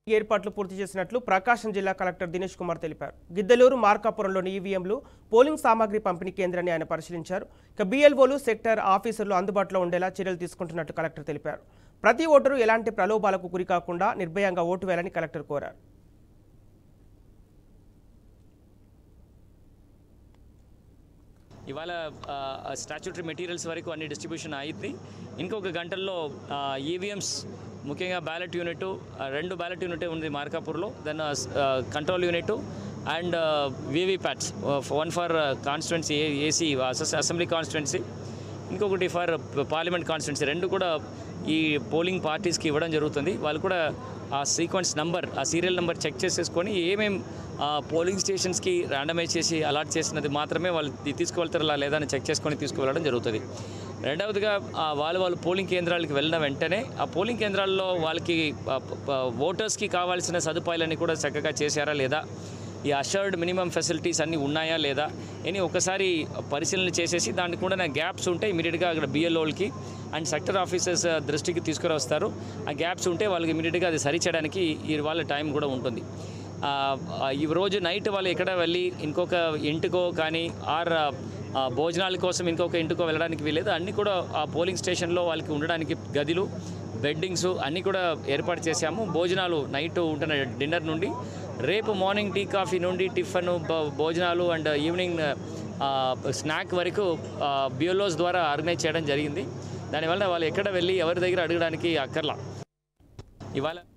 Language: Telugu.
ఏర్పాట్లు పూర్తి చేసినట్లు ప్రకాశం జిల్లా కలెక్టర్ దినేష్ కుమార్ తెలిపారు గిద్దలూరు మార్కాపురంలోని ఈవీఎంలు పోలింగ్ సామాగ్రి పంపిణీ కేంద్రాన్ని ఆయన పరిశీలించారు ఇక బీఎల్ఓలు సెక్టర్ ఆఫీసర్లు అందుబాటులో ఉండేలా చర్యలు తీసుకుంటున్నట్టు కలెక్టర్ తెలిపారు ప్రతి ఓటరు ఎలాంటి ప్రలోభాలకు గురి కాకుండా నిర్భయంగా ఓటు వేయాలని కలెక్టర్ కోరారు ఇవాళ స్టాచ్యూటరీ మెటీరియల్స్ వరకు అన్ని డిస్ట్రిబ్యూషన్ అయింది ఇంకొక గంటల్లో ఈవీఎంస్ ముఖ్యంగా బ్యాలెట్ యూనిట్ రెండు బ్యాలెట్ యూనిట్ ఉంది మార్కాపూర్లో then control unit and VVPATs one for constituency AC assembly constituency ఇంకొకటి ఫర్ పార్లమెంట్ కాన్స్టిట్యున్సీ రెండు కూడా ఈ పోలింగ్ పార్టీస్కి ఇవ్వడం జరుగుతుంది వాళ్ళు కూడా ఆ సీక్వెన్స్ నంబర్ ఆ సీరియల్ నెంబర్ చెక్ చేసేసుకొని ఏమేం పోలింగ్ స్టేషన్స్కి ర్యాండమైజ్ చేసి అలాట్ చేసినది మాత్రమే వాళ్ళు తీ- తీసుకువెళ్తారా లేదా అని చెక్ చేసుకొని తీసుకువెళ్ళడం జరుగుతుంది రెండవదిగా ఆ వాళ్ళు వాళ్ళు పోలింగ్ కేంద్రాలకు వెళ్ళిన వెంటనే ఆ పోలింగ్ కేంద్రాల్లో వాళ్ళకి ఆ, ప- ప- ఓటర్స్కి కావాల్సిన సదుపాయాలన్నీ కూడా చక్కగా చేశారా లేదా ఈ అషర్డ్ మినిమం ఫెసిలిటీస్ అన్నీ ఉన్నాయా లేదా అని ఒకసారి పరిశీలన చేసేసి దానికి కూడా గ్యాప్స్ ఉంటే ఇమీడియట్గా అక్కడ బిఎల్ఓలకి అండ్ సెక్టర్ ఆఫీసర్స్ దృష్టికి తీసుకురొస్తారు ఆ గ్యాప్స్ ఉంటే వాళ్ళకి ఇమీడియట్గా అది సరిచేయడానికి ఈ వాళ్ళ టైం కూడా ఉంటుంది ఆ, ఆ, ఈ రోజు నైట్ వాళ్ళు ఎక్కడ వెళ్ళి ఇంకొక ఇంటికో కానీ ఆర్ ఆ, భోజనాల కోసం ఇంకొక ఇంటికో వెళ్ళడానికి వీలేదు అన్నీ కూడా ఆ పోలింగ్ స్టేషన్లో వాళ్ళకి ఉండడానికి గదిలు బెడ్డింగ్స్ అన్నీ కూడా ఏర్పాటు చేశాము భోజనాలు నైట్ ఉంటున్న డిన్నర్ నుండి రేపు మార్నింగ్ టీ కాఫీ నుండి టిఫన్ భ- భోజనాలు అండ్ ఈవినింగ్ ఆ, స్నాక్ వరకు బియోలోస్ ద్వారా ఆర్గనైజ్ చేయడం జరిగింది దానివల్ల వాళ్ళు ఎక్కడ వెళ్ళి ఎవరి దగ్గర అడగడానికి అక్కర్లా ఇవాళ